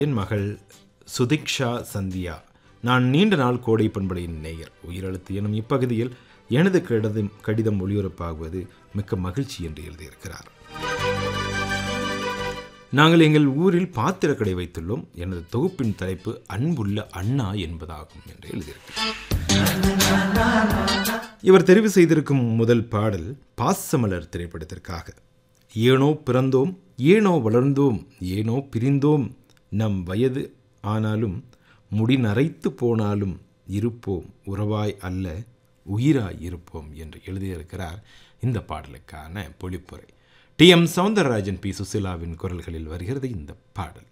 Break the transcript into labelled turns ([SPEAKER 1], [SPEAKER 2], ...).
[SPEAKER 1] என் மகள் சுதிக்ஷா சந்தியா நான் நீண்ட நாள் கோடை பண்படையின் நேயர் உயிரெழுத்து எனும் இப்பகுதியில் எனது கடிதம் கடிதம் ஒளிபரப்பாகுவது மிக்க மகிழ்ச்சி என்று எழுதியிருக்கிறார் நாங்கள் எங்கள் ஊரில் பாத்திரக்கடை வைத்துள்ளோம் எனது தொகுப்பின் தலைப்பு அன்புள்ள அண்ணா என்பதாகும் என்று எழுதியிருக்கிறார் இவர் தெரிவு செய்திருக்கும் முதல் பாடல் பாசமலர் திரைப்படத்திற்காக ஏனோ பிறந்தோம் ஏனோ வளர்ந்தோம் ஏனோ பிரிந்தோம் நம் வயது ஆனாலும் முடி நரைத்து போனாலும் இருப்போம் உறவாய் அல்ல உயிராய் இருப்போம் என்று எழுதியிருக்கிறார் இந்த பாடலுக்கான பொழிப்புரை டி எம் சவுந்தரராஜன் பி சுசிலாவின் குரல்களில் வருகிறது இந்த பாடல்